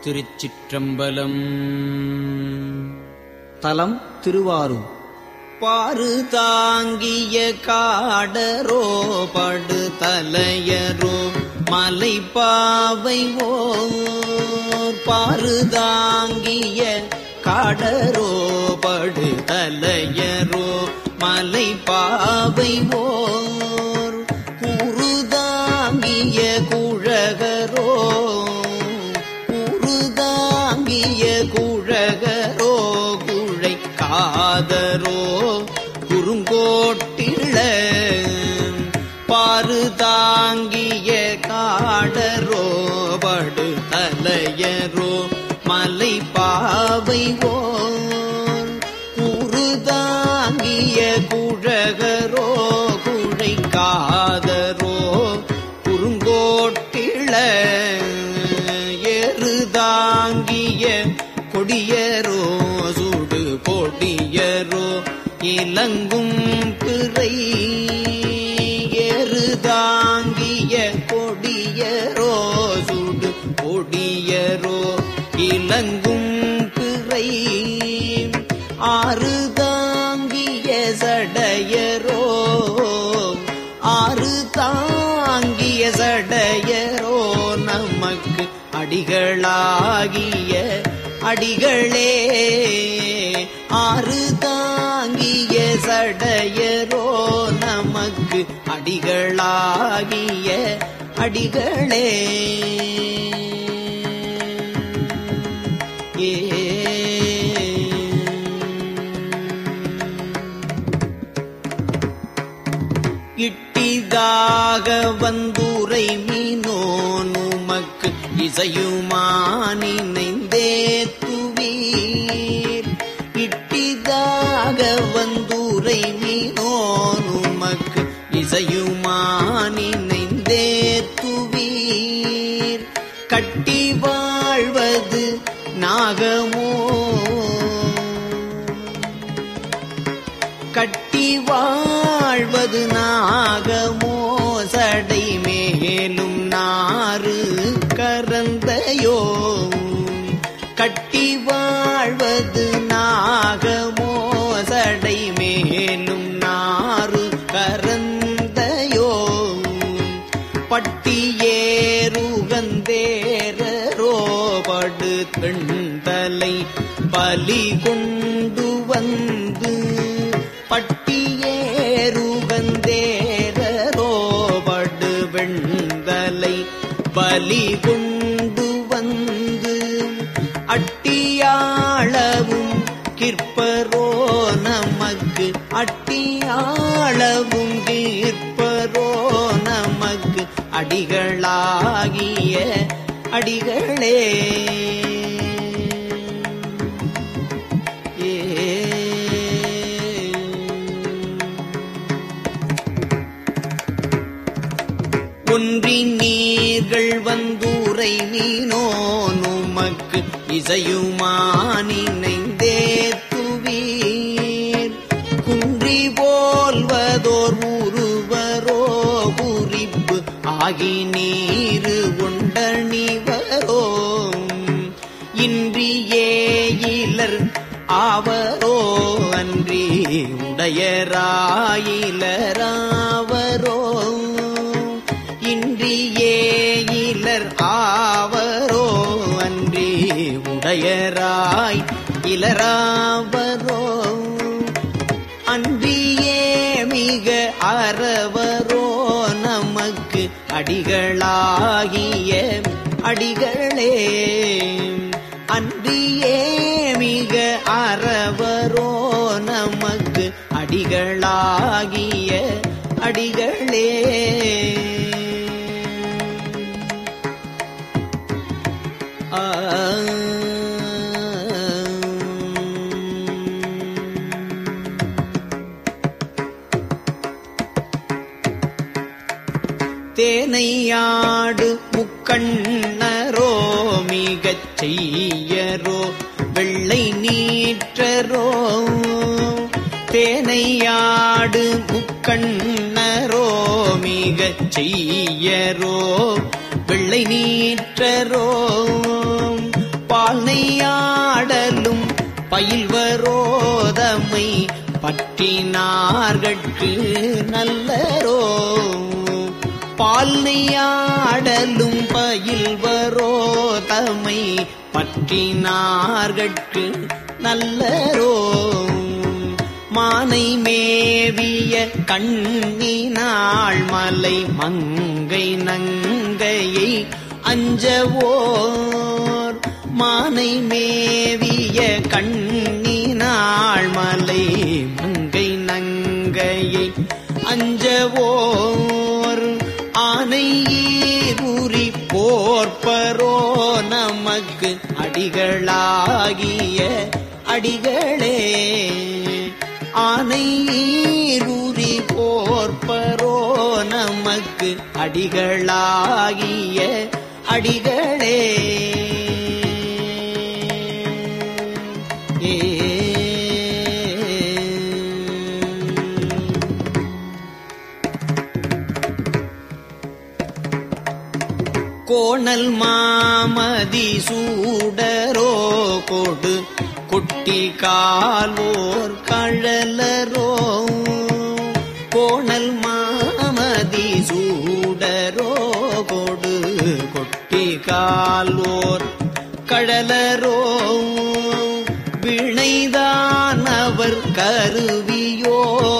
திருச்சிற்றம்பலம் தலம் திருவாரூர் பாரு தாங்கிய காடரோ படு தலையரோ மலை பாவை ஓர் பாரு தாங்கிய காடரோ படு தலையரோ மலை பாவை ஓர் குருதாங்கிய குழகரோ குருதாங்கிய குழகரோ குழை காதரோ குறுங்கோட்டிள பாரு தாங்கிய காடரோ படு தலையரோ மலை பாவை ஓர் குருதாங்கிய குழகரோ குழை காதரோ குறுங்கோட்டிள ஏறுதாங்கிய கொடியரோ சுடு கொடியரோ இலங்கும் பிறை ஏறுதாங்கிய கொடியரோ சுடு கொடியரோ இலங்கும் பிறை ஆறு தாங்கிய சடையரோ ஆறு தாங்கிய சடையரோ நமக்கு அடிகளாகிய அடிகளே ஆறு தாங்கிய சடையரோ நமக்கு அடிகளாகிய அடிகளே ஏ இட்டிதாக வந்துரை மீனோ நுமக்கு இசையுமானினைந்தே துவீர் இட்டிதாக வந்துரை மீனோ நுமக்கு இசையுமானினைந்தே துவீர் கட்டி வாழ்வது நாகமோ கட்டி வாழ்வது நாகமோ சடை மேலும் நாறு கரந்தையோ கட்டி வாழ்வது நாகமோ சடை மேலும் நாறு கரந்தையோ பட்டியேறுகந்தேரோ படு பெண்தலை பலி கொண்டு வந்து பட்டியேறுகந்தேரோ படு வெண்தலை பலி கொண்டு வந்து அட்டியாளவும் கிற்பரோ நமக்கு அட்டியாளவும் கிற்பரோ நமக்கு அடிகளாகிய அடிகளே ஏ ஒன்றி நீர்கள் வந்துரை மீனோ நுமக்கு இசையுமானினைந்தே துவீர் குன்றி போல்வதோர் உருவரோ குறிப்பு ஆகி நீரு உண்டணிவரோ இன்றியே இலர் ஆவரோ அன்றி உடையராயிலராவரோ இன்றியே இலர் ஆவரோ அன்றி உடையராய் இலராவரோ அன்றியே மிக அறவரோ நமக்கு அடிகளாகிய அடிகளே அன்றியே மிக அறவரோ நமக்கு அடிகளாகிய அடிகளே ஆ தேனையாடு முக்கண்ணரோ மிகச் செய்யரோ வெள்ளை நீற்றரோ தேனையாடு முக்கண்ணரோ மிகச் செய்யரோ வெள்ளை நீற்றரோ பால்னையாடலும் பயில்வரோதமை பற்றினார்கட்கு நல்லரோ பால்னையாடலும் பயில்வரோதமை பற்றினார்கட்கு நல்லரோ மானை மேவிய கண்ணினாள் மலை மங்கை நங்கையை அஞ்சவோர் மானை மேவிய கண்ணினாள் மலை மங்கை நங்கையை அஞ்சவோர் ஆனை ஈரூரி போர்ப்பரோ நமக்கு அடிகளாகிய அடிகளே ஆனை ஈரூரி போர்ப்பரோ நமக்கு அடிகளாகிய அடிகளே ஏ கோணல் மாமதி சூடரோ கொடு குட்டி கால்வோர் கழலரோ கோணல் மாமதி சூடரோ கொடு கொட்டி கால்வோர் கழலரோ வினைதான் அவர் கருவியோ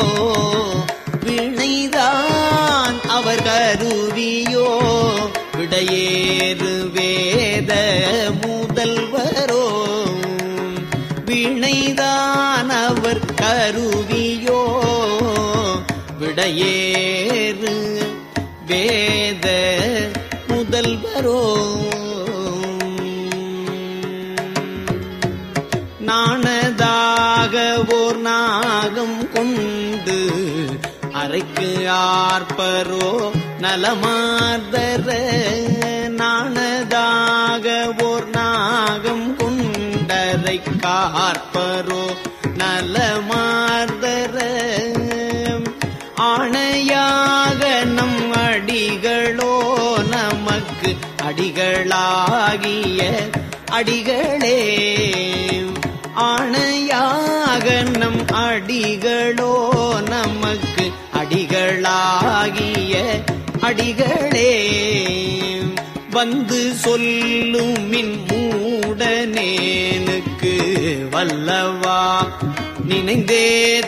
வினைதான் அவர் கருவியோ விடையேறு வேத முதல்வரோ வினைதான் அவர் கருவியோ விடையேறு வேத முதல்வரோ நாணதாக ஓர் நாகம் கொண்டு அறைக்கு ஆர்ப்பரோ நலமார்தர நாணதாக ஓர் நாகம் கொண்டரை கார்ப்பரோ நலமார்தர ஆணையாக நம் அடிகளோ நமக்கு அடிகளாகிய அடிகளே ஆணையாக நம் அடிகளோ நமக்கு அடிகளாகிய அடிகளே வந்து சொல்லுமின் மூடனேனுக்கு வல்லவா நினைந்தே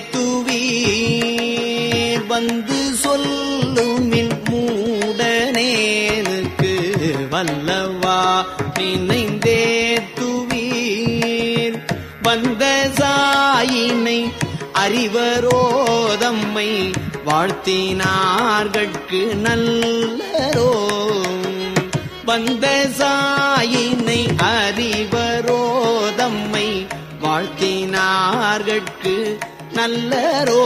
துவீர் வந்து சொல்லுமின் மூடனேனுக்கு வல்லவா நினைந்தே துவீர் வந்த சாயினை அறிவரோதம்மை வாழ்த்தினார்கட்கு நல்லரோ வந்த சாயினை அறிவரோதம்மை வாழ்த்தினார்கட்கு நல்லரோ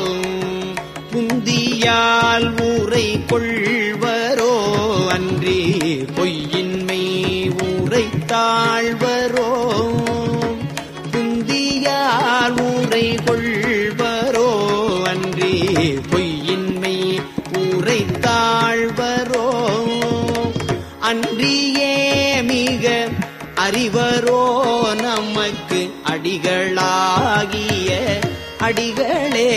புந்தியால் ஊரை கொள்வரோ அன்றி பொய்யின்மை ஊரை தாழ்வரோ புந்தியால் ஊரை கொள்வரோ அன்றி பொய்யின்மை ஊரை தாழ்வரோ அன்றியே மிக அறிவரோ நமக்கு அடிகளாகிய அடிகளே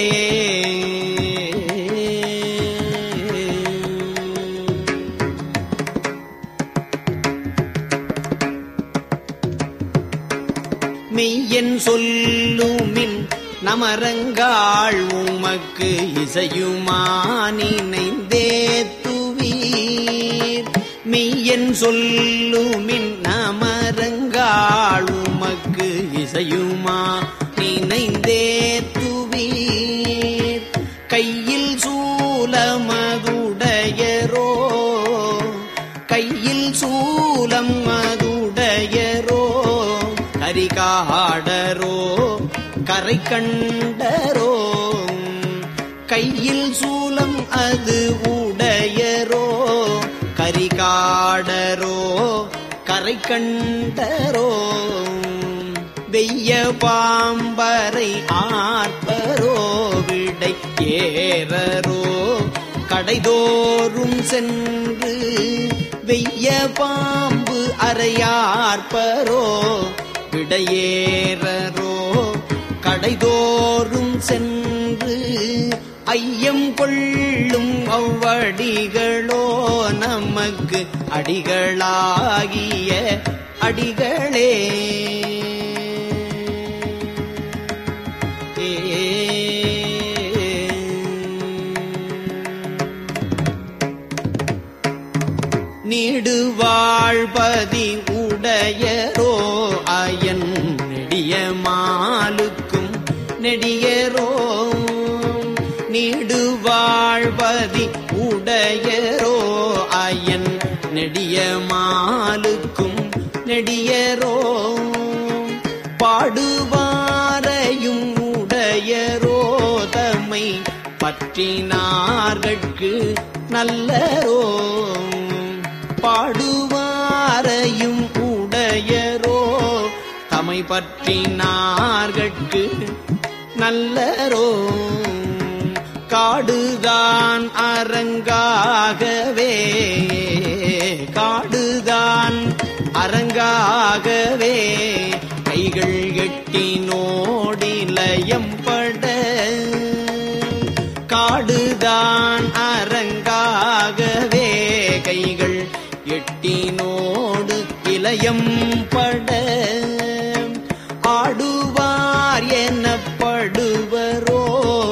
மெய்யன் சொல்லுமின் நமரங்காள் உமக்கு இசையுமானினைந்தே துவீர் மெய்யன் சொல்லுமின் நமரங்காள் உமக்கு இசையுமா நினைந்தே துவீர் கையில் சூலமதுடையரோ கையில் சூலம் மதுடையரோ கரிகாடரோ கரை கண்டரோ கையில் சூலம் அது உடையரோ கரிகாடரோ கரை கண்டரோ வெய்ய பாம்பரை ஆர்ப்பரோ விடை ஏறரோ கடைதோறும் சென்று வெய்ய பாம்பு அறையார்ப்பரோ விடையேறரோ கடைதோறும் சென்று ஐயம் கொள்ளும் அவ்வடிகளோ நமக்கு அடிகளாகிய அடிகளே நீடு வாழ்பதி உடையரோ அயன் நெடிய மாலுக்கும் நெடியரோ நீடு வாழ்பதி உடையரோ அயன் நெடிய மாலுக்கும் நெடியரோ பாடுவாரையும் உடையரோ தம்மை பற்றினார்கட்கு நல்லரோ பாடுவாரையும் உடையரோ தமை பற்றினார்கட்கு நல்லரோ காடுதான் அரங்காகவே காடுதான் அரங்காகவே கைகள் எட்டி நோடிலயம் பட காடுதான் அரங்காகவே கைகள் எட்டினோடு இலயம் பட ஆடுவார் எனப்படுவரோ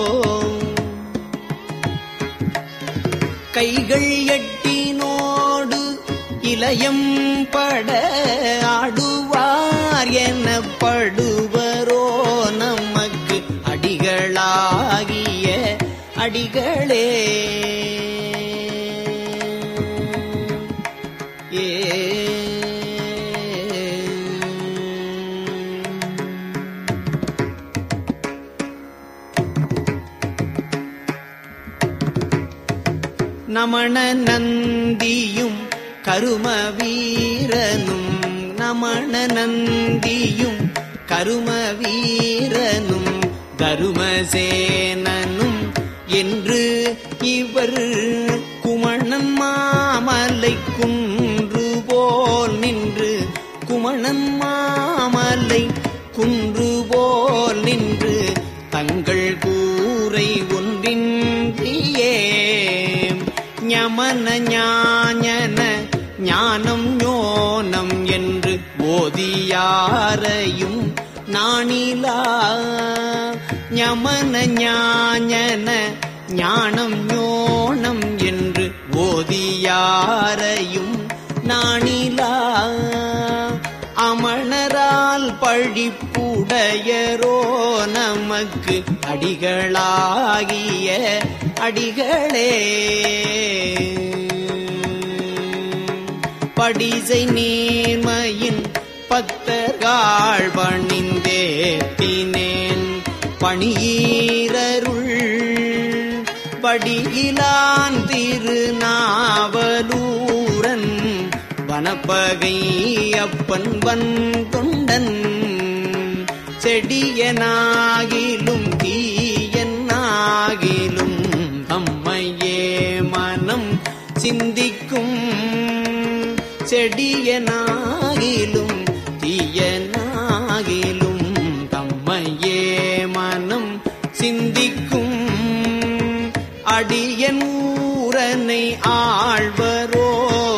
கைகள் எட்டினோடு இலயம் பட ஆடுவார் எனப்படுவரோ நமக்கு அடிகளாகிய அடிகளே ஏ நமண நந்தியும் கரும வீரனும் நமண நந்தியும் கரும வீரனும் தருமசேனனும் என்று இவர் குமணன் மாமலை குன்று போல் நின்று குமணன் மாமலை குன்று போல் நின்று தங்கள் கூரை ஒன்றின்றியே ஞமன ஞாஞன ஞானம் ஞோனம் என்று போதியாரையும் நாணிலா ஞமன ஞாஞன ஞானம் ஞோனம் என்று ஓதியாரையும் நாணிலா அமணரால் பழிப்புடையரோ நமக்கு அடிகளாகிய அடிகளே படிசை நீர்மையின் பத்தர்கள் பணிந்தேத்தினேன் பணியீரருள் படியிலான் திருநாவலூரன் வனப்பகை அப்பன் வன் தொண்டன் செடியனாகிலும் தீயனாகிலும் தம்மையே மனம் சிந்திக்கும் செடியனாகிலும் தீயனாகிலும் தம்மையே மனம் சிந்திக்கும் அடியன் ஊரனை ஆழ்வரோ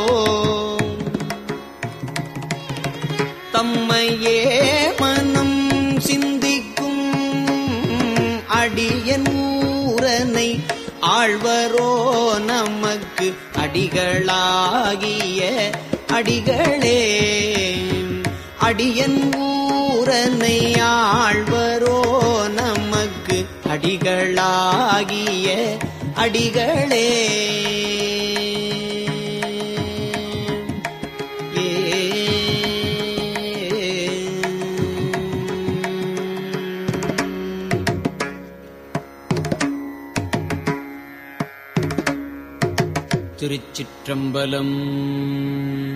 தம்மையே மனம் சிந்திக்கும் அடியன் ஊரனை ஆழ்வரோ நமக்கு அடிகளாகிய அடிகளே அடியன் ஊரனை ஆழ்வரோ நமக்கு அடிகளாகிய அடிகளே திருச்சிற்றம்பலம்